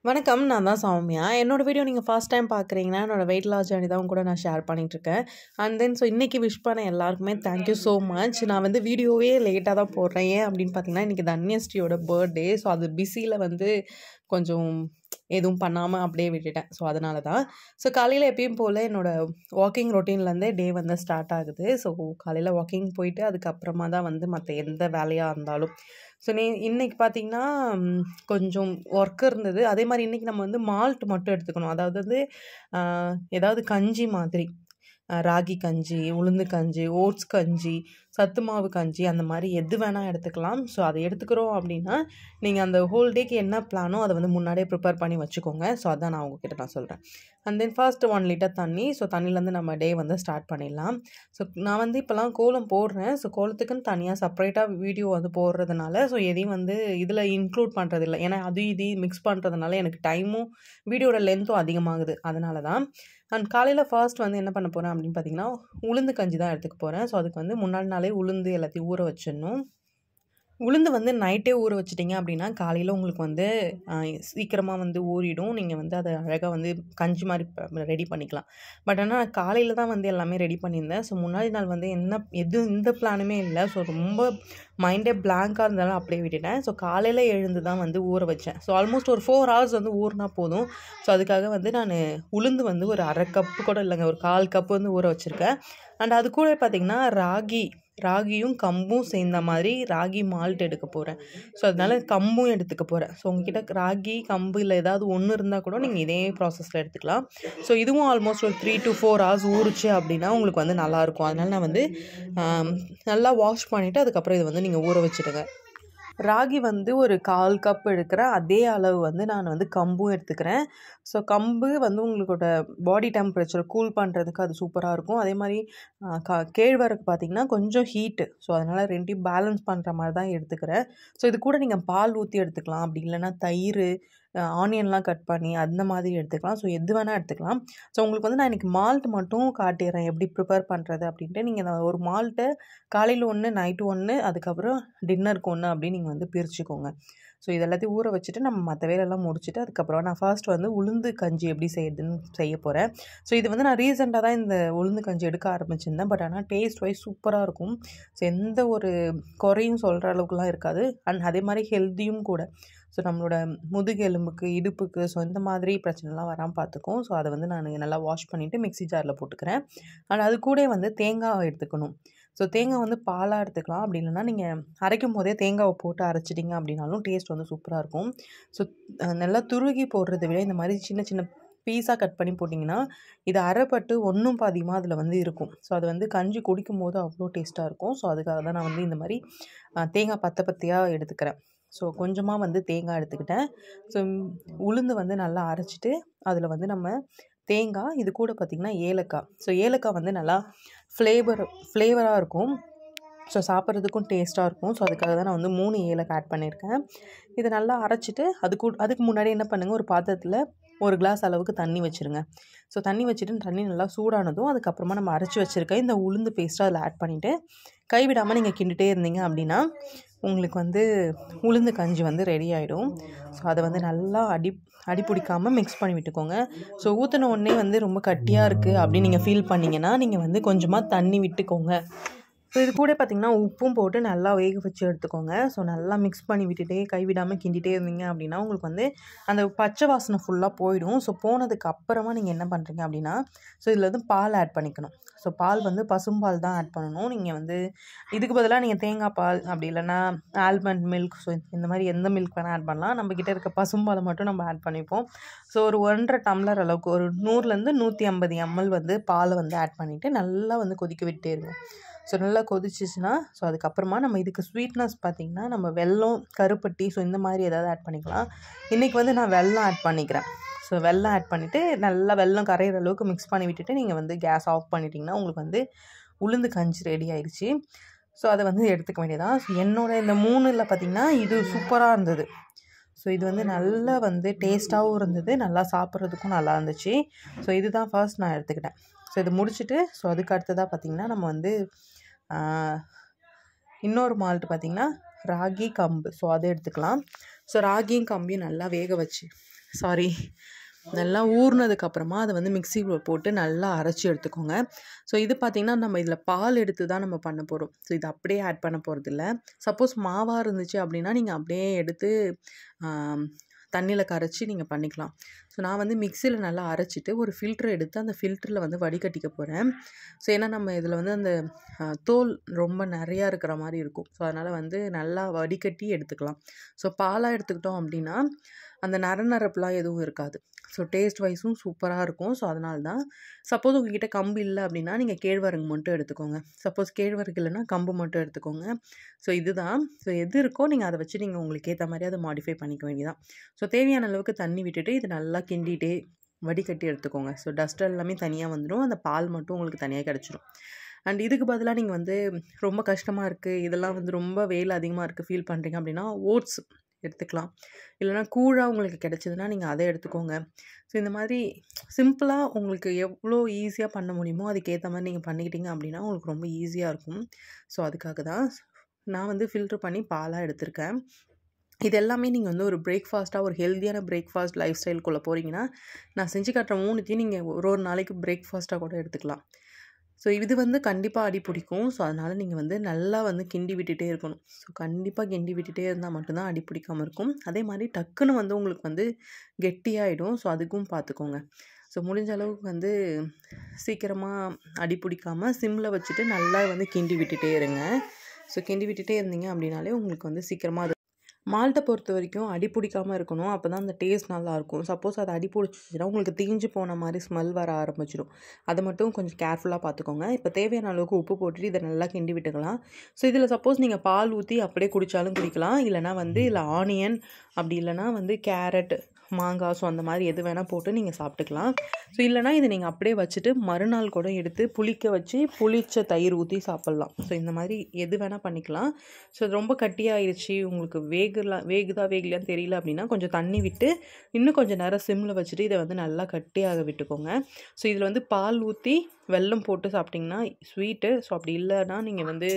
வணக்கம். நான் தான் சௌமியா. என்னோட வீடியோ நீங்க ஃபர்ஸ்ட் டைம் பார்க்குறீங்கன்னா, என்னோட வெயிட் லாஸ் ஜர்னி தான் உங்க கூட நான் ஷேர் பண்ணிட்டுருக்கேன். அண்ட் தென் ஸோ இன்னைக்கு விஷ் பண்ண எல்லாருக்குமே தேங்க் யூ ஸோ மச். நான் வந்து வீடியோவே லேட்டா தான் போடுறேன். ஏன் அப்படின்னு பார்த்தீங்கன்னா, இன்னைக்கு தன்யஸ்ரீயோட பர்த்டே. ஸோ அது பிஸியில வந்து கொஞ்சம் எதுவும் பண்ணாம அப்படியே விட்டுட்டேன். ஸோ அதனால தான். ஸோ காலையில எப்பயும் போல என்னோட வாக்கிங் ரொட்டீன்லேருந்தே டே வந்து ஸ்டார்ட் ஆகுது. ஸோ காலையில வாக்கிங் போயிட்டு, அதுக்கப்புறமா தான் வந்து மத்த எந்த வேலையா இருந்தாலும். ஸோ நீ இன்னைக்கு பார்த்தீங்கன்னா, ம் கொஞ்சம் ஒர்க் இருந்தது. அதே மாரி இன்னைக்கு நம்ம வந்து மால்ட் மட்டும் எடுத்துக்கணும். அதாவது வந்து அ ஏதாவது கஞ்சி மாதிரி. அ ராகி கஞ்சி, உளுந்து கஞ்சி, ஓட்ஸ் கஞ்சி, சத்து மாவு கஞ்சி அந்த மாரி எது வேணா எடுத்துக்கலாம். ஸோ அத எடுத்துக்கிறோம் அப்படின்னா, நீங்க அந்த ஹோல் டேக்கு என்ன பிளானோ அத வந்து முன்னாடியே ப்ரிப்பேர் பண்ணி வச்சுக்கோங்க. ஸோ அதான் நான் உங்ககிட்ட நான் சொல்றேன். அண்ட் தென் ஃபர்ஸ்ட் 1 லிட்டர் தண்ணி. ஸோ தண்ணிலேருந்து நம்ம டே வந்து ஸ்டார்ட் பண்ணிடலாம். ஸோ நான் வந்து இப்பலாம் கோலம் போடுறேன். ஸோ கோலத்துக்குன்னு தனியா செப்பரேட்டா வீடியோ வந்து போடுறதுனால, ஸோ எதையும் வந்து இதில இன்க்ளூட் பண்றதில்ல. ஏன்னா அதையும் இதையும் மிக்ஸ் பண்றதுனால எனக்கு டைமும், வீடியோட லென்த்தும் அதிகமாகுது. அதனால தான். அண்ட் காலையில ஃபர்ஸ்ட் வந்து என்ன பண்ண போறேன் அப்படின்னு பார்த்தீங்கன்னா, உளுந்து கஞ்சி தான் எடுத்துக்க போறேன். ஸோ அதுக்கு வந்து முன்னாடி நாளே உளுந்து எல்லாத்தையும் ஊற வச்சிடணும். உளுந்து வந்து நைட்டே ஊற வச்சுட்டீங்க அப்படின்னா, காலையில உங்களுக்கு வந்து அ சீக்கிரமா வந்து ஊறிடும். நீங்க வந்து அத அழகா வந்து கஞ்சி மாரி ப ரெடி பண்ணிக்கலாம். பட் ஆனா காலையில தான் வந்து எல்லாமே ரெடி பண்ணியிருந்தேன். ஸோ முன்னாடி நாள் வந்து என்ன எது எந்த பிளானுமே இல்ல. ஸோ ரொம்ப மைண்டே பிளாங்க்கா இருந்ததால அப்படியே விட்டுட்டேன். ஸோ காலையில எழுந்து தான் வந்து ஊற வச்சேன். ஸோ ஆல்மோஸ்ட் ஒரு 4 ஹவர்ஸ் வந்து ஊறுனா போதும். ஸோ அதுக்காக வந்து நானு உளுந்து வந்து ஒரு 1/2 கப்பு கூட இல்லங்க. ஒரு 1/4 கப் வந்து ஊற வச்சிருக்கேன். அண்ட் அது கூட பார்த்தீங்கன்னா, ராகி ராகியும், கம்பும் சேர்ந்த மாதிரி ராகி மால்ட் எடுக்க போறேன். ஸோ அதனால கம்பும் எடுத்துக்க போறேன். ஸோ உங்ககிட்ட ராகி, கம்பு இல்ல ஏதாவது ஒண்ணு இருந்தா கூட நீங்க இதே ப்ராசஸ்ல எடுத்துக்கலாம். ஸோ இதுவும் ஆல்மோஸ்ட் ஒரு 3 டூ 4 ஹவர்ஸ் ஊறுச்சு அப்படின்னா, உங்களுக்கு வந்து நல்லாயிருக்கும். அதனால நான் வந்து அ நல்லா வாஷ் பண்ணிட்டு, அதுக்கப்புறம் இத வந்து நீங்க ஊற வச்சுடுங்க. ராகி வந்து ஒரு 1/4 கப் எடுக்கிறேன். அதே அளவு வந்து நான் வந்து கம்பும் எடுத்துக்கிறேன். ஸோ கம்பு வந்து உங்களோட பாடி டெம்பரேச்சர கூல் பண்றதுக்கு அது சூப்பரா இருக்கும். அதே மாரி அ க கேழ்வரகு பார்த்தீங்கன்னா, கொஞ்சம் ஹீட்டு. ஸோ அதனால 2யும் பேலன்ஸ் பண்ற மாரி தான் எடுத்துக்கிறேன். ஸோ இது கூட நீங்க பால் ஊத்தி எடுத்துக்கலாம். அப்படி இல்லன்னா தயிரு, அ ஆனியன்லாம் கட் பண்ணி அந்த மாதிரி எடுத்துக்கலாம். ஸோ எது வேணா எடுத்துக்கலாம். ஸோ உங்களுக்கு வந்து நான் இன்னைக்கு மால்ட் மட்டும் காட்டிர்றேன். எப்படி ப்ரிப்பேர் பண்றது அப்படின்ட்டு. நீங்க அந்த ஒரு மால்ட்ட காலையில 1, நைட்டு 1 அதுக்கப்புறம் டின்னருக்கு 1 அப்படின்னு நீங்க வந்து பிரிச்சுக்கோங்க. ஸோ இது எல்லாத்தையும் ஊற வச்சுட்டு, நம்ம மத்த வேலையெல்லாம் முடிச்சுட்டு, அதுக்கப்புறம் நான் ஃபர்ஸ்ட் வந்து உளுந்து கஞ்சி எப்படி செய்றதுன்னு செய்ய போறேன். ஸோ இது வந்து நான் ரீசென்ட்டா தான் இந்த உளுந்து கஞ்சி எடுக்க ஆரம்பிச்சிருந்தேன். பட் ஆனா டேஸ்ட் வைஸ் சூப்பரா இருக்கும். ஸோ எந்த ஒரு குறையும் சொல்ற அளவுக்குலாம் இருக்காது. அண்ட் அதே மாரி ஹெல்த்தியும் கூட. ஸோ நம்மளோட முதுகெலும்புக்கு, இடுப்புக்கு ஸோ இந்த மாதிரி பிரச்சனைலாம் வராம பார்த்துக்கும். ஸோ அத வந்து நானு நல்லா வாஷ் பண்ணிட்டு மிக்ஸி ஜார்ல போட்டுக்கிறேன். அண்ட் அது கூடயே வந்து தேங்காய் எடுத்துக்கணும். ஸோ தேங்காய் வந்து பாலா எடுத்துக்கலாம். அப்படி இல்லன்னா நீங்க அரைக்கும்போதே தேங்காவ போட்டு அரைச்சிட்டீங்க அப்படின்னாலும் டேஸ்ட் வந்து சூப்பரா இருக்கும். ஸோ அ நல்லா துருகி போடுறத விட இந்த மாரி சின்ன சின்ன பீஸா கட் பண்ணி போட்டீங்கன்னா, இது அரைப்பட்டு ஒண்ணும் பாதியுமா அதில வந்து இருக்கும். ஸோ அது வந்து கஞ்சி குடிக்கும்போது அவ்வளோ டேஸ்ட்டா இருக்கும். ஸோ அதுக்காக தான் நான் வந்து இந்த மாரி அ தேங்காய் பத்த பத்தையா எடுத்துக்கிறேன். ஸோ கொஞ்சமா வந்து தேங்காய் எடுத்துக்கிட்டேன். ஸோ உளுந்து வந்து நல்லா அரைச்சுட்டு, அதில வந்து நம்ம தேங்காய், இது கூட பார்த்தீங்கன்னா ஏலக்காய். ஸோ ஏலக்காய் வந்து நல்லா ஃப்ளேவர் ஃப்ளேவரா இருக்கும். ஸோ சாப்பிட்றதுக்கும் டேஸ்ட்டா இருக்கும். ஸோ அதுக்காக தான் நான் வந்து 3 ஏலக்காய் ஆட் பண்ணியிருக்கேன். இத நல்லா அரைச்சுட்டு, அது கூ அதுக்கு முன்னாடி என்ன பண்ணுங்க, ஒரு பாத்திரத்தில 1 கிளாஸ் அளவுக்கு தண்ணி வச்சுருங்க. ஸோ தண்ணி வச்சுட்டு, தண்ணி நல்லா சூடானதும், அதுக்கப்புறமா நம்ம அரைச்சு வச்சிருக்க இந்த உளுந்து பேஸ்ட்ட அதில ஆட் பண்ணிட்டு, கைவிடாம நீங்க கிண்டிட்டே இருந்தீங்க அப்படின்னா, உங்களுக்கு வந்து உளுந்து கஞ்சி வந்து ரெடி ஆயிடும். ஸோ அத வந்து நல்லா அடி அடி பிடிக்காம மிக்ஸ் பண்ணி விட்டுக்கோங்க. ஸோ ஊத்துன உடனே வந்து ரொம்ப கட்டியா இருக்கு அப்படின்னு நீங்க ஃபீல் பண்ணீங்கன்னா, நீங்க வந்து கொஞ்சமா தண்ணி விட்டுக்கோங்க. ஸோ இது கூட பார்த்தீங்கன்னா, உப்பும் போட்டு நல்லா வேக வச்சு எடுத்துக்கோங்க. ஸோ நல்லா மிக்ஸ் பண்ணி விட்டுட்டே கைவிடாம கிண்டிட்டே இருந்தீங்க அப்படின்னா, உங்களுக்கு வந்து அந்த பச்சை வாசனை ஃபுல்லா போயிடும். ஸோ போனதுக்கு அப்புறமா நீங்க என்ன பண்றீங்க அப்படின்னா, ஸோ இதில வந்து பால் ஆட் பண்ணிக்கணும். ஸோ பால் வந்து பசும்பால் தான் ஆட் பண்ணணும். நீங்க வந்து இதுக்கு பதிலா நீங்க தேங்காய் பால், அப்படி இல்லன்னா ஆல்மண்ட் மில்க் ஸோ இந்த மாரி எந்த மில்க் வேணா ஆட் பண்ணலாம். நம்ம கிட்ட இருக்க பசும்பால மட்டும் நம்ம ஆட் பண்ணிப்போம். ஸோ ஒரு 1 1/2 டம்ளர் அளவுக்கு ஒரு 100லேருந்து 150 எம்எல் வந்து பால வந்து ஆட் பண்ணிட்டு, நல்லா வந்து கொதிக்க விட்டுட்டே இருங்க. ஸோ நல்லா கொதிச்சுச்சுன்னா, ஸோ அதுக்கப்புறமா நம்ம இதுக்கு ஸ்வீட்னஸ் பார்த்தீங்கன்னா, நம்ம வெல்லம், கருப்பட்டி ஸோ இந்த மாரி ஏதாவது ஆட் பண்ணிக்கலாம். இன்னைக்கு வந்து நான் வெல்லம் ஆட் பண்ணிக்கிறேன். ஸோ வெல்லம் ஆட் பண்ணிட்டு, நல்லா வெல்லம் கரையிற அளவுக்கு மிக்ஸ் பண்ணி விட்டுட்டு, நீங்க வந்து கேஸ் ஆஃப் பண்ணிட்டீங்கன்னா, உங்களுக்கு வந்து உளுந்து கஞ்சி ரெடி ஆயிருச்சு. ஸோ அத வந்து எடுத்துக்க வேண்டியது தான். ஸோ என்னோட இந்த 3ல பார்த்தீங்கன்னா, இது சூப்பரா இருந்தது. ஸோ இது வந்து நல்லா வந்து டேஸ்ட்டாவும் இருந்தது. நல்லா சாப்பிட்றதுக்கும் நல்லா இருந்துச்சு. ஸோ இதுதான் ஃபர்ஸ்ட் நான் எடுத்துக்கிட்டேன். ஸோ இது முடிச்சுட்டு, ஸோ அதுக்கு அடுத்ததா பார்த்தீங்கன்னா, நம்ம வந்து அ இன்னொரு மால்ட் பார்த்தீங்கன்னா, ராகி, கம்பு ஸோ அத எடுத்துக்கலாம். ஸோ ராகியும் கம்பியும் நல்லா வேக வச்சு சாரி நல்லா ஊறினதுக்கப்புறமா அதை வந்து மிக்சியில் போட்டு நல்லா அரைச்சி எடுத்துக்கோங்க ஸோ இது பார்த்திங்கன்னா நம்ம இதில் பால் எடுத்து தான் நம்ம பண்ண போகிறோம் ஸோ இது அப்படியே ஆட் பண்ண போகிறதில்ல சப்போஸ் மாவாக இருந்துச்சு அப்படின்னா நீங்கள் அப்படியே எடுத்து தண்ணியில் கரைச்சி நீங்கள் பண்ணிக்கலாம் ஸோ நான் வந்து மிக்சியில் நல்லா அரைச்சிட்டு ஒரு ஃபில்ட்ரு எடுத்து அந்த ஃபில்டரில் வந்து வடிகட்டிக்க போகிறேன் ஸோ ஏன்னா நம்ம இதில் வந்து அந்த தோல் ரொம்ப நிறையா இருக்கிற மாதிரி இருக்கும் ஸோ அதனால் வந்து நல்லா வடிகட்டி எடுத்துக்கலாம் ஸோ பாலாக எடுத்துக்கிட்டோம் அப்படின்னா அந்த நர நரப்புலாம் எதுவும் இருக்காது ஸோ டேஸ்ட் வைஸும் சூப்பராக இருக்கும் ஸோ அதனால தான் சப்போஸ் உங்ககிட்ட கம்பு இல்லை அப்படின்னா நீங்கள் கேழ்வரகு மட்டும் எடுத்துக்கோங்க சப்போஸ் கேழ்வரகு இல்லைன்னா கம்பு மட்டும் எடுத்துக்கோங்க ஸோ இதுதான் ஸோ எது இருக்கோ நீங்கள் அதை வச்சு நீங்கள் உங்களுக்கு ஏற்ற மாதிரி அதை மாடிஃபை பண்ணிக்க வேண்டியதான் ஸோ தேவையான அளவுக்கு தண்ணி விட்டுட்டு இது நல்லா கிண்டிகிட்டே வடிகட்டி எடுத்துக்கோங்க ஸோ டஸ்ட் எல்லாமே தனியாக வந்துடும் அந்த பால் மட்டும் உங்களுக்கு தனியாக கிடச்சிடும் அண்ட் இதுக்கு பதிலாக நீங்கள் வந்து ரொம்ப கஷ்டமாக இருக்குது இதெல்லாம் வந்து ரொம்ப வெயில் அதிகமாக இருக்குது ஃபீல் பண்ணுறீங்க அப்படின்னா ஓட்ஸ் எடுத்துக்கலாம் இல்லைனா கூழாக உங்களுக்கு கிடச்சிதுன்னா நீங்கள் அதை எடுத்துக்கோங்க ஸோ இந்த மாதிரி சிம்பிளாக உங்களுக்கு எவ்வளோ ஈஸியாக பண்ண முடியுமோ அதுக்கேற்ற மாதிரி நீங்கள் பண்ணிக்கிட்டீங்க அப்படின்னா உங்களுக்கு ரொம்ப ஈஸியாக இருக்கும் ஸோ அதுக்காக தான் நான் வந்து ஃபில்ட்ரு பண்ணி பாலாக எடுத்திருக்கேன் இது எல்லாமே நீங்கள் வந்து ஒரு பிரேக்ஃபாஸ்ட்டாக ஒரு ஹெல்த்தியான பிரேக்ஃபாஸ்ட் லைஃப் ஸ்டைலுக்குள்ளே போகிறீங்கன்னா நான் செஞ்சு காட்டுற மூணுத்தையும் நீங்கள் ஒரு ஒரு நாளைக்கு பிரேக்ஃபாஸ்ட்டாக கூட எடுத்துக்கலாம் ஸோ இது வந்து கண்டிப்பாக அடி பிடிக்கும் ஸோ அதனால் நீங்கள் வந்து நல்லா வந்து கிண்டி விட்டுட்டே இருக்கணும் ஸோ கண்டிப்பாக கிண்டி விட்டுட்டே இருந்தால் மட்டும்தான் அடி பிடிக்காமல் இருக்கும் அதே மாதிரி டக்குன்னு வந்து உங்களுக்கு வந்து கெட்டியாகிடும் ஸோ அதுக்கும் பார்த்துக்கோங்க ஸோ முடிஞ்ச அளவுக்கு வந்து சீக்கிரமாக அடி பிடிக்காமல் சிம்மில் வச்சுட்டு நல்லா வந்து கிண்டி விட்டுட்டே இருங்க ஸோ கிண்டி விட்டுட்டே இருந்தீங்க அப்படின்னாலே உங்களுக்கு வந்து சீக்கிரமாக அது மால்ட்டை பொறுத்த வரைக்கும் அடி பிடிக்காமல் இருக்கணும் அப்போ தான் அந்த டேஸ்ட் நல்லாயிருக்கும் சப்போஸ் அது அடி பிடிச்சிச்சுன்னா உங்களுக்கு தீஞ்சு போன மாதிரி ஸ்மெல் வர ஆரம்பிச்சிடும் அதை மட்டும் கொஞ்சம் கேர்ஃபுல்லாக பார்த்துக்கோங்க இப்போ தேவையான அளவுக்கு உப்பு போட்டுட்டு இதை நல்லா கிண்டி விட்டுக்கலாம் ஸோ இதில் சப்போஸ் நீங்கள் பால் ஊற்றி அப்படியே குடித்தாலும் குடிக்கலாம் இல்லைனா வந்து இல்லை ஆனியன் அப்படி இல்லைனா வந்து கேரட் மாங்காய் ஸோ அந்த மாதிரி எது வேணால் போட்டு நீங்கள் சாப்பிட்டுக்கலாம் ஸோ இல்லைனா இதை நீங்கள் அப்படியே வச்சுட்டு மறுநாள் கூட எடுத்து புளிக்க வச்சு புளிச்ச தயிர் ஊற்றி சாப்பிட்லாம் ஸோ இந்த மாதிரி எது வேணால் பண்ணிக்கலாம் ஸோ இது ரொம்ப கட்டியாயிருச்சு உங்களுக்கு வேகலாம் வேகுதா வேகலையான்னு தெரியல அப்படின்னா கொஞ்சம் தண்ணி விட்டு இன்னும் கொஞ்சம் நேரம் சிம்மில் வச்சுட்டு இதை வந்து நல்லா கட்டியாக விட்டுக்கோங்க ஸோ இதில் வந்து பால் ஊற்றி வெல்லம் போட்டு சாப்பிட்டிங்கன்னா ஸ்வீட்டு ஸோ அப்படி இல்லைன்னா நீங்கள் வந்து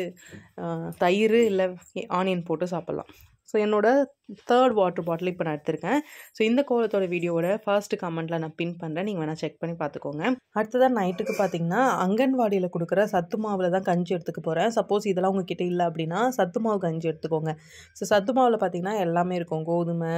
தயிர் இல்லை ஆனியன் போட்டு சாப்பிட்லாம் ஸோ என்னோடய தேர்ட் வாட்டர் பாட்டில் இப்போ நான் எடுத்திருக்கேன் ஸோ இந்த கோலத்தோட வீடியோவோட ஃபர்ஸ்ட் கமெண்ட்டில் நான் பின் பண்ணுறேன் நீங்கள் வேணால் செக் பண்ணி பார்த்துக்கோங்க அடுத்ததாக நைட்டுக்கு பார்த்தீங்கன்னா அங்கன்வாடியில் கொடுக்குற சத்து மாவில் தான் கஞ்சி எடுத்துக்க போகிறேன் சப்போஸ் இதெல்லாம் உங்ககிட்ட இல்லை அப்படின்னா சத்து மாவு கஞ்சி எடுத்துக்கோங்க ஸோ சத்து மாவில் பார்த்தீங்கன்னா எல்லாமே இருக்கும் கோதுமை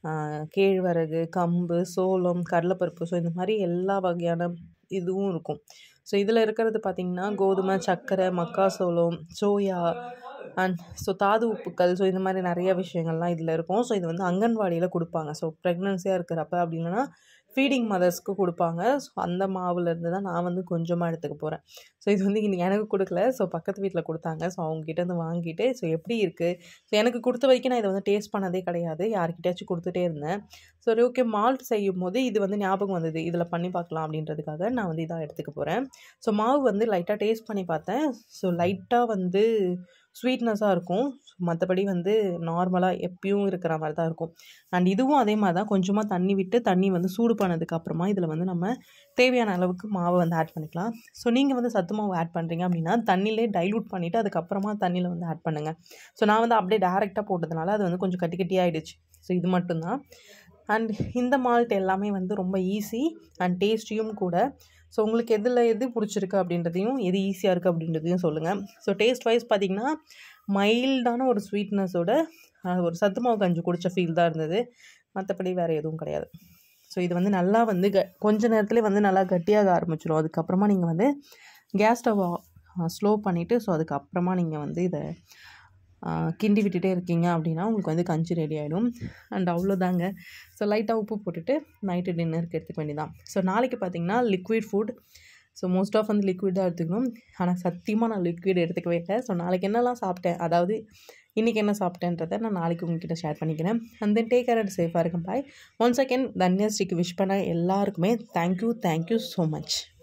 கேழ்வரகு கம்பு சோளம் கடலைப்பருப்பு ஸோ இந்த மாதிரி எல்லா வகையான இதுவும் இருக்கும் ஸோ இதில் இருக்கிறது பார்த்திங்கன்னா கோதுமை சர்க்கரை மக்காசோளம் சோயா அண்ட் ஸோ தாது உப்புக்கள் ஸோ இந்த மாதிரி நிறைய விஷயங்கள்லாம் இதில் இருக்கும் ஸோ இது வந்து அங்கன்வாடியில் கொடுப்பாங்க ஸோ ப்ரெக்னென்சியாக இருக்கிறப்ப அப்படி இல்லைன்னா ஃபீடிங் மதர்ஸ்க்கு கொடுப்பாங்க ஸோ அந்த மாவுலேருந்து தான் நான் வந்து கொஞ்சமாக எடுத்துக்க போகிறேன் ஸோ இது வந்து இன்னைக்கு எனக்கு கொடுக்கல ஸோ பக்கத்து வீட்டில் கொடுத்தாங்க ஸோ அவங்ககிட்ட இருந்து வாங்கிட்டு ஸோ எப்படி இருக்குது ஸோ எனக்கு கொடுத்த வரைக்கும் நான் இதை வந்து டேஸ்ட் பண்ணதே கிடையாது யார்கிட்டயாச்சும் கொடுத்துட்டே இருந்தேன் சரி ஓகே மால்ட் செய்யும் போது இது வந்து ஞாபகம் வந்தது இதில் பண்ணி பார்க்கலாம் அப்படின்றதுக்காக நான் வந்து இதாக எடுத்துக்க போகிறேன் ஸோ மாவு வந்து லைட்டாக டேஸ்ட் பண்ணி பார்த்தேன் ஸோ லைட்டாக வந்து ஸ்வீட்னஸாக இருக்கும் மற்றபடி வந்து நார்மலாக எப்பயும் இருக்கிற மாதிரி தான் இருக்கும் அண்ட் இதுவும் அதே மாதிரி தான் கொஞ்சமாக தண்ணி விட்டு தண்ணி வந்து சூடு பண்ணதுக்கு அப்புறமா இதில் வந்து நம்ம தேவையான அளவுக்கு மாவை வந்து ஆட் பண்ணிக்கலாம் ஸோ நீங்கள் வந்து சத்து மாவு ஆட் பண்ணுறீங்க அப்படின்னா தண்ணியிலே டைலூட் பண்ணிவிட்டு அதுக்கப்புறமா தண்ணியில் வந்து ஆட் பண்ணுங்கள் ஸோ நான் வந்து அப்படியே டேரெக்டாக போட்டதுனால அது வந்து கொஞ்சம் கட்டி கட்டியாகிடுச்சு ஸோ இது மட்டும்தான் அண்ட் இந்த மால்ட் எல்லாமே வந்து ரொம்ப ஈஸி அண்ட் டேஸ்டியும் கூட ஸோ உங்களுக்கு எதில் எது பிடிச்சிருக்கு அப்படின்றதையும் எது ஈஸியாக இருக்குது அப்படின்றதையும் சொல்லுங்கள் ஸோ டேஸ்ட் வைஸ் பார்த்திங்கன்னா மைல்டான ஒரு ஸ்வீட்னஸோட ஒரு சத்து மாவு கஞ்சி குடித்த ஃபீல் தான் இருந்தது மற்றபடி வேறு எதுவும் கிடையாது ஸோ இது வந்து நல்லா வந்து க கொஞ்ச நேரத்துலேயே வந்து நல்லா கட்டியாக ஆரம்பிச்சிடும் அதுக்கப்புறமா நீங்கள் வந்து கேஸ் ஸ்டவ் ஸ்லோ பண்ணிவிட்டு ஸோ அதுக்கப்புறமா நீங்கள் வந்து இதை கிண்டி விட்டுட்டே இருக்கீங்க அப்படின்னா உங்களுக்கு வந்து கஞ்சி ரெடி ஆகிடும் அண்ட் அவ்வளோதாங்க ஸோ லைட்டாக உப்பு போட்டுட்டு நைட்டு டின்னருக்கு எடுத்துக்க வேண்டியதான் ஸோ நாளைக்கு பார்த்தீங்கன்னா liquid food so most of வந்து லிக்விட் தான் எடுத்துக்கணும் ஆனால் சத்தியமாக நான் லிக்விட் எடுத்துக்கவே இல்லை ஸோ நாளைக்கு என்னெல்லாம் சாப்பிட்டேன் அதாவது இன்றைக்கி என்ன சாப்பிட்டேன்றதை நான் நாளைக்கு உங்ககிட்ட ஷேர் பண்ணிக்கிறேன் and then take care and சேஃபாக இருக்கும் பாய் ஒன் செகண்ட் தன்யாஸ்ரீக்கு விஷ் பண்ண எல்லாருக்குமே தேங்க்யூ தேங்க்யூ ஸோ மச்